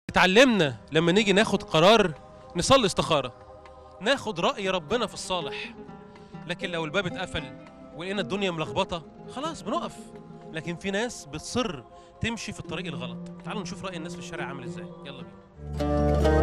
اتعلمنا لما نيجي ناخد قرار نصلي استخارة ناخد رأي ربنا في الصالح لكن لو الباب اتقفل ولقينا الدنيا ملخبطة خلاص بنقف لكن في ناس بتصر تمشي في الطريق الغلط تعالوا نشوف رأي الناس في الشارع عامل ازاي يلا بينا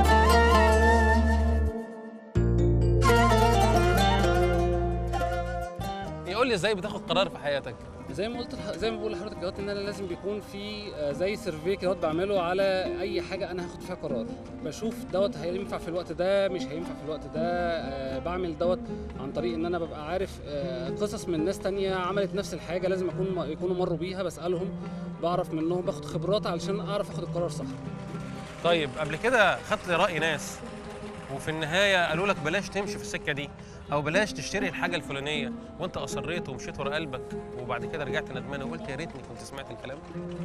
يقول لي ازاي بتاخد قرار في حياتك زي ما قلت لح- زي ما بقول لحضرتك دلوقتي ان انا لازم بيكون في آه، زي سيرفي كده بعمله على اي حاجه انا هاخد فيها قرار بشوف دوت هينفع في الوقت ده مش هينفع في الوقت ده آه، بعمل دوت عن طريق ان انا ببقى عارف آه، قصص من ناس تانية عملت نفس الحاجه لازم اكون يكونوا مروا بيها بسالهم بعرف منهم باخد خبرات علشان اعرف اخد القرار صح طيب قبل كده خدت رأي ناس وفي النهاية قالوا لك بلاش تمشي في السكة دي أو بلاش تشتري الحاجة الفلانية وأنت أصريت ومشيت ورا قلبك وبعد كده رجعت ندمان وقلت يا ريتني كنت سمعت الكلام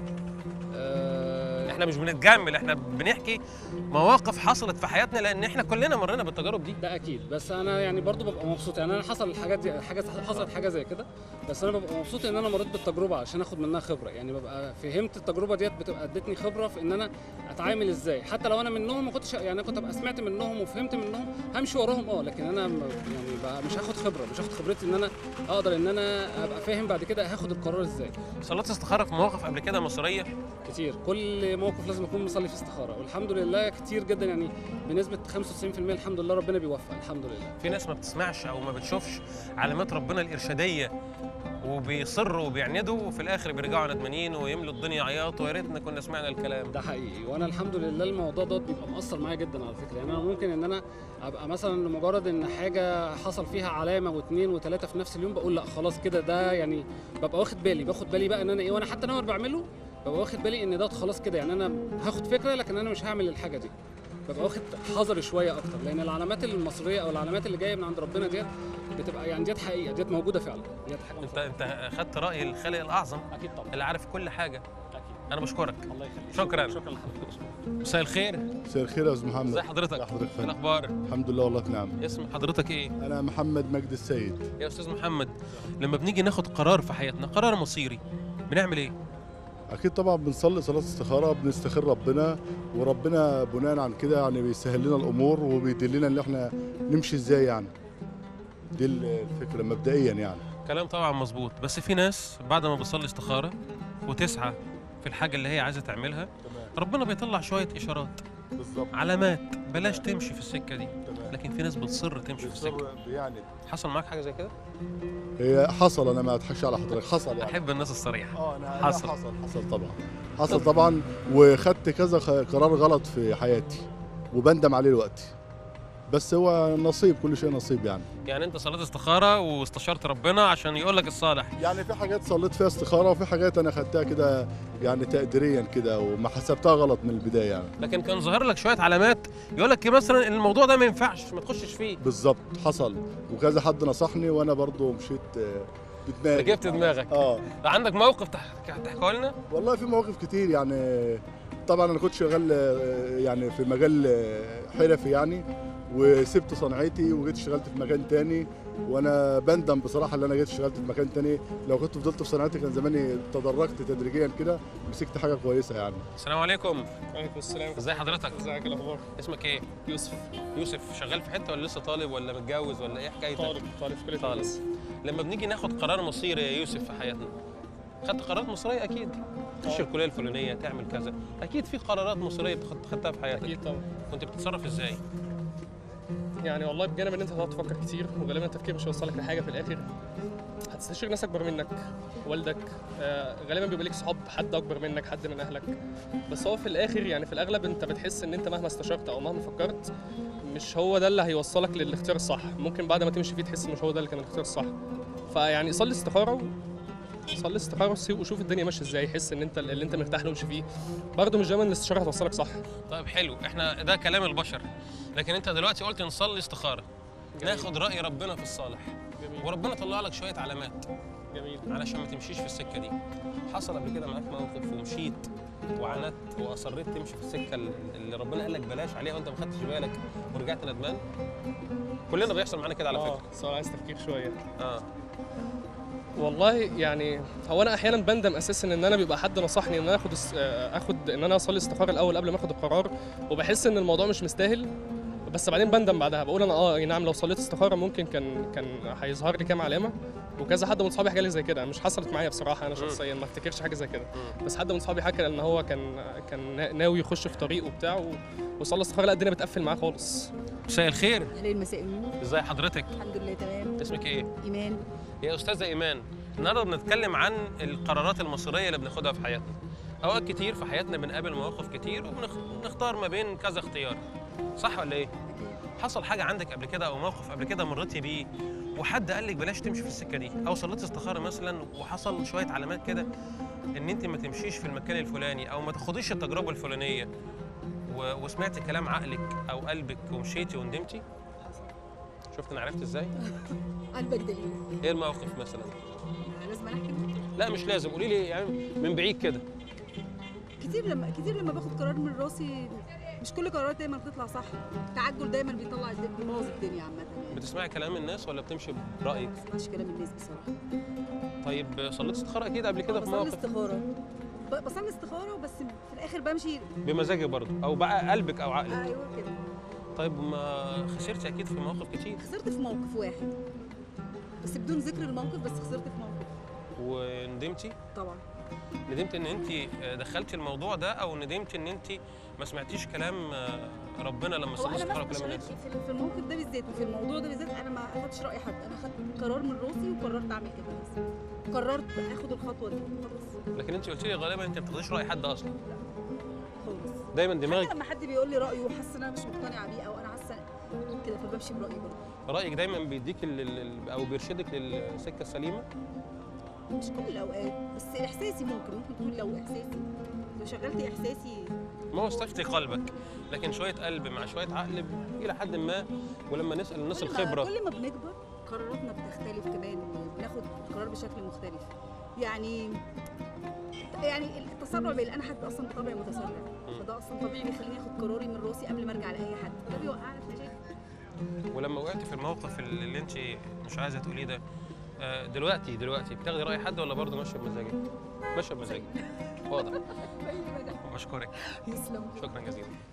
آه، احنا مش بنتجمل احنا بنحكي مواقف حصلت في حياتنا لأن احنا كلنا مرينا بالتجارب دي ده اكيد بس انا يعني برضو ببقى مبسوط يعني انا حصل الحاجات دي حاجه حصلت حاجه زي كده بس انا ببقى مبسوط ان انا مريت بالتجربه عشان اخد منها خبره يعني ببقى فهمت التجربه ديت بتبقى ادتني خبره في ان انا اتعامل ازاي حتى لو انا منهم ما كنتش يعني كنت ابقى سمعت منهم وفهمت منهم همشي وراهم اه لكن انا م- يعني بقى مش هاخد خبره مش هاخد خبرتي ان انا اقدر ان انا ابقى فاهم بعد كده هاخد القرار ازاي صليت استخارة في مواقف قبل كده مصرية كتير كل موقف لازم اكون مصلي فيه استخاره والحمد لله كتير جدا يعني بنسبه 95% الحمد لله ربنا بيوفق الحمد لله في ناس ما بتسمعش أو ما بتشوفش علامات ربنا الإرشادية وبيصروا وبيعندوا وفي الآخر بيرجعوا ندمانين ويملوا الدنيا عياط ويا ريتنا كنا سمعنا الكلام ده حقيقي وانا الحمد لله الموضوع ده بيبقى مأثر معايا جدا على فكره يعني انا ممكن ان انا ابقى مثلا لمجرد ان حاجه حصل فيها علامه واثنين وثلاثه في نفس اليوم بقول لا خلاص كده ده يعني ببقى واخد بالي باخد بالي بقى ان انا ايه وانا حتى انا بعمله ببقى واخد بالي ان ده خلاص كده يعني انا هاخد فكره لكن انا مش هعمل الحاجه دي ببقى واخد حذر شويه اكتر لان العلامات المصريه او العلامات اللي جايه من عند ربنا ديت بتبقى يعني ديت حقيقه ديت موجوده فعلا ديت حاجه انت انت اخدت راي الخالق الاعظم اكيد طبعا اللي عارف كل حاجه اكيد انا بشكرك الله يخليك شكراً. شكرا لحضرتك مساء الخير مساء الخير يا استاذ محمد ازي حضرتك ازي حضرتك ايه فندم الاخبار الحمد لله والله في نعم اسم حضرتك ايه انا محمد مجد السيد يا استاذ محمد لما بنيجي ناخد قرار في حياتنا قرار مصيري بنعمل ايه اكيد طبعا بنصلي صلاه استخاره بنستخير ربنا وربنا بناء عن كده يعني بيسهل لنا الامور وبيدلنا ان احنا نمشي ازاي يعني دي الفكره مبدئيا يعني كلام طبعا مظبوط بس في ناس بعد ما بتصلي استخاره وتسعى في الحاجه اللي هي عايزه تعملها ربنا بيطلع شويه اشارات بالظبط علامات بلاش تمشي في السكه دي لكن في ناس بتصر تمشي في السكه يعني حصل معاك حاجه زي كده هي حصل انا ما اضحكش على حضرتك حصل يعني احب الناس الصريحه اه انا أنا حصل. حصل حصل طبعا حصل طبعا وخدت كذا خ- قرار غلط في حياتي وبندم عليه دلوقتي بس هو نصيب كل شيء نصيب يعني يعني انت صليت استخاره واستشرت ربنا عشان يقول لك الصالح يعني في حاجات صليت فيها استخاره وفي حاجات انا خدتها كده يعني تقديريا كده وما حسبتها غلط من البدايه يعني لكن كان ظاهر لك شويه علامات يقول لك مثلا إن الموضوع ده ما ينفعش ما تخشش فيه بالظبط حصل وكذا حد نصحني وانا برضو مشيت آه، بدماغي ركبت دماغك اه عندك موقف تح- تحكوا لنا والله في مواقف كتير يعني طبعا انا كنت شغال آه، يعني في مجال آه، حرفي يعني وسبت صنعتي وجيت اشتغلت في مكان تاني وانا بندم بصراحه ان انا جيت اشتغلت في مكان تاني لو كنت فضلت في صنعتي كان زماني تدرجت تدريجيا كده مسكت حاجه كويسه يعني السلام عليكم وعليكم السلام ازي حضرتك ازيك الاخبار اسمك ايه يوسف يوسف شغال في حته ولا لسه طالب ولا متجوز ولا ايه حكايتك طالب طالب في كليه طالب. الهندسه لما بنيجي ناخد قرار مصيري يا يوسف في حياتنا خدت قرارات مصيريه اكيد تخش الكليه الفلانيه تعمل كذا اكيد في قرارات مصيريه بتخد- خدتها في حياتك اكيد طبعا كنت بتتصرف ازاي يعني والله بجانب ان انت هتقعد تفكر كتير وغالبا التفكير مش هيوصلك لحاجه في الاخر هتستشير ناس اكبر منك والدك آه غالبا بيبقى ليك صحاب حد اكبر منك حد من اهلك بس هو في الاخر يعني في الاغلب انت بتحس ان انت مهما استشرت او مهما فكرت مش هو ده اللي هيوصلك للاختيار الصح ممكن بعد ما تمشي فيه تحس مش هو ده اللي كان الاختيار الصح فيعني صلي استخاره و... صلي استخاره وسي- وشوف الدنيا ماشيه ازاي حس ان انت اللي انت مرتاح له امشي فيه برضه مش دايما الاستشاره هتوصلك صح طيب حلو احنا ده كلام البشر لكن انت دلوقتي قلت نصلي استخاره ناخد راي ربنا في الصالح جميل وربنا طلع لك شويه علامات جميل علشان ما تمشيش في السكه دي حصل قبل كده معاك موقف ومشيت وعندت واصريت تمشي في السكه اللي- اللي ربنا قال لك بلاش عليها وانت ما خدتش بالك ورجعت ندمان كلنا بيحصل معانا كده على اه فكره سؤال عايز تفكير شويه اه والله يعني هو انا احيانا بندم اساسا ان انا بيبقى حد نصحني ان انا اخد اس- آه، اخد ان انا اصلي استخاره الاول قبل ما اخد القرار وبحس ان الموضوع مش مستاهل بس بعدين بندم بعدها بقول انا اه اي نعم لو صليت استخاره ممكن كان كان هيظهر لي كام علامه وكذا حد من صحابي حكى لي زي كده مش حصلت معايا بصراحه انا شخصيا ما افتكرش حاجه زي كده بس حد من صحابي حكى ان هو كان كان نا- ناوي يخش في طريق وبتاع و- وصلى استخاره لا الدنيا بتقفل معاه خالص مساء الخير اهلين مساء النور ازي حضرتك الحمد لله تمام اسمك ايه ايمان يا استاذه ايمان النهارده بنتكلم عن القرارات المصيريه اللي بناخدها في حياتنا اوقات كتير في حياتنا بنقابل مواقف كتير وبنختار ما بين كذا اختيار صح ولا ايه حصل حاجه عندك قبل كده او موقف قبل كده مريتي بيه وحد قال لك بلاش تمشي في السكه دي او صليت استخاره مثلا وحصل شويه علامات كده ان انت ما تمشيش في المكان الفلاني او ما تاخديش التجربه الفلانيه و... وسمعتي كلام عقلك او قلبك ومشيتي وندمتي شفت انا عرفت ازاي قلبك دليل ايه الموقف مثلا لازم أنا احكي لا مش لازم قولي لي يعني من بعيد كده كتير لما كتير لما باخد قرار من راسي مش كل قرارات دايما بتطلع صح التعجل دايما بيطلع الد- بيبوظ الدنيا عامه يعني بتسمعي كلام الناس ولا بتمشي برايك ما بسمعش كلام الناس بصراحه طيب صليت استخاره اكيد قبل كده في بصلي موقف استخاره ب- بصلي استخاره بس في الاخر بمشي بمزاجك برضه او بقى قلبك او عقلك ايوه كده طيب ما خسرتي اكيد في مواقف كتير خسرت في موقف واحد بس بدون ذكر الموقف بس خسرت في موقف وندمتي طبعا ندمت ان انت دخلتي الموضوع ده او ندمت ان انت ما سمعتيش كلام ربنا لما هو صليت انا استخاره بس وكلام مش الناس في في الموقف ده بالذات وفي الموضوع ده بالذات انا ما اخدتش راي حد انا اخدت قرار من راسي وقررت اعمل كده بس قررت اخد الخطوه دي خلاص لكن انت قلت لي غالبا انت ما بتاخديش راي حد اصلا خالص دايما حتى دماغك لما حد بيقول لي رايه وحاسه ان انا مش مقتنعه بيه او انا حاسه كده فبمشي برايي برضه رايك دايما بيديك ال- ال- او بيرشدك للسكه السليمه مش كل الاوقات بس احساسي ممكن ممكن تكون لو احساسي لو شغلت احساسي ما هو استفتي قلبك لكن شويه قلب مع شويه عقل الى حد ما ولما نسال الناس كل ما- الخبره كل ما بنكبر قراراتنا بتختلف كمان بناخد قرار بشكل مختلف يعني يعني التسرع بي- انا حد اصلا بطبعي متسرع فده اصلا طبيعي بيخليني اخد قراري من راسي قبل ما ارجع لاي حد ده بيوقعنا في مشاكل ولما وقعتي في الموقف اللي اللي انت مش عايزه تقوليه ده آه، دلوقتي دلوقتي بتاخدي راي حد ولا برضه ماشيه بمزاجك؟ ماشيه بمزاجك واضح بشكرك يسلم شكرا جزيلا